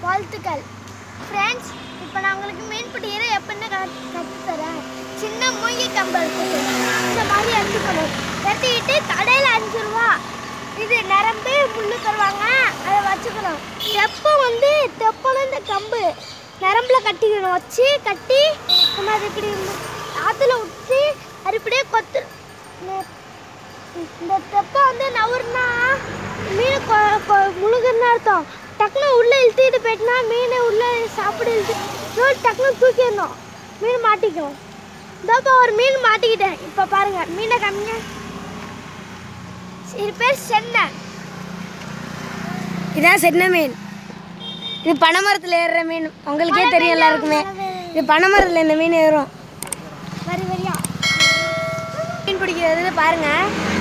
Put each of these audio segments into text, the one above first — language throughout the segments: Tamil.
வாழ்த்துக்கள் ஃப்ரெண்ட்ஸ் இப்போ நான் உங்களுக்கு மீன்பிடிக்கிற எப்படின்னு கற்று தரேன் சின்ன மூங்கி கம்பல் இருக்குது இந்த மாதிரி எடுத்துக்கணும் எடுத்துக்கிட்டு கடையில் அஞ்சு ரூபா இது நிரம்பு முள்ளு தருவாங்க அதை வச்சுக்கணும் தெப்பம் வந்து தெப்பம் இந்த கம்பு நரம்புல கட்டிக்கணும் வச்சு கட்டி நம்ம அது இப்படி ஆற்றுல விட்டு அது இப்படியே கொத்து இந்த தெப்பம் வந்து நவுறுனா மீன் கொ- கொ- முழுகுன்னு அர்த்தம் டக்குனு உள்ளே இழுத்துக்கிட்டு போயிட்டுனா மீனை உள்ளே சாப்பிட இழுத்து இன்னொரு டக்குனு தூக்கிடணும் மீன் மாட்டிக்கும் இதோப்பா ஒரு மீன் மாட்டிக்கிட்டேன் இப்போ பாருங்க மீனை கம்மிங்க இது பேர் சென்னை இதான் சென்ன மீன் இது பனைமரத்தில் ஏறுற மீன் உங்களுக்கே தெரியும் எல்லாருக்குமே இது பனைமரத்தில் இந்த மீன் ஏறும் வரி வரியா மீன் பிடிக்கிறது பாருங்க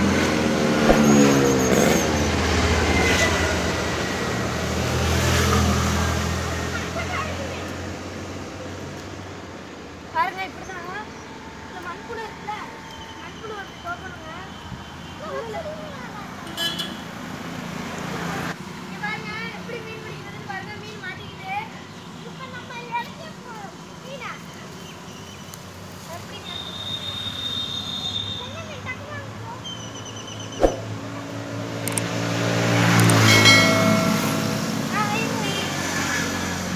பாருங்க இப்படிதான் இந்த மண்புழு இருக்குல்ல மண்புழு வந்து தோக்கணுங்க இங்க பாருங்க எப்படி மீன் பிடிக்கிறதுன்னு பாருங்க மீன் மாட்டிக்கிட்டு இப்போ நம்ம இறக்கி போறோம் மீனை எப்படிங்க என்ன மீன் டக்குனு வாங்க ஆ வைங்க வைங்க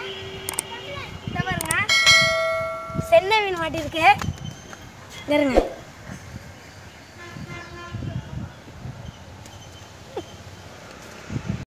இதை பாருங்க சென்னை மீன் மாட்டிருக்கு இங்க இருங்க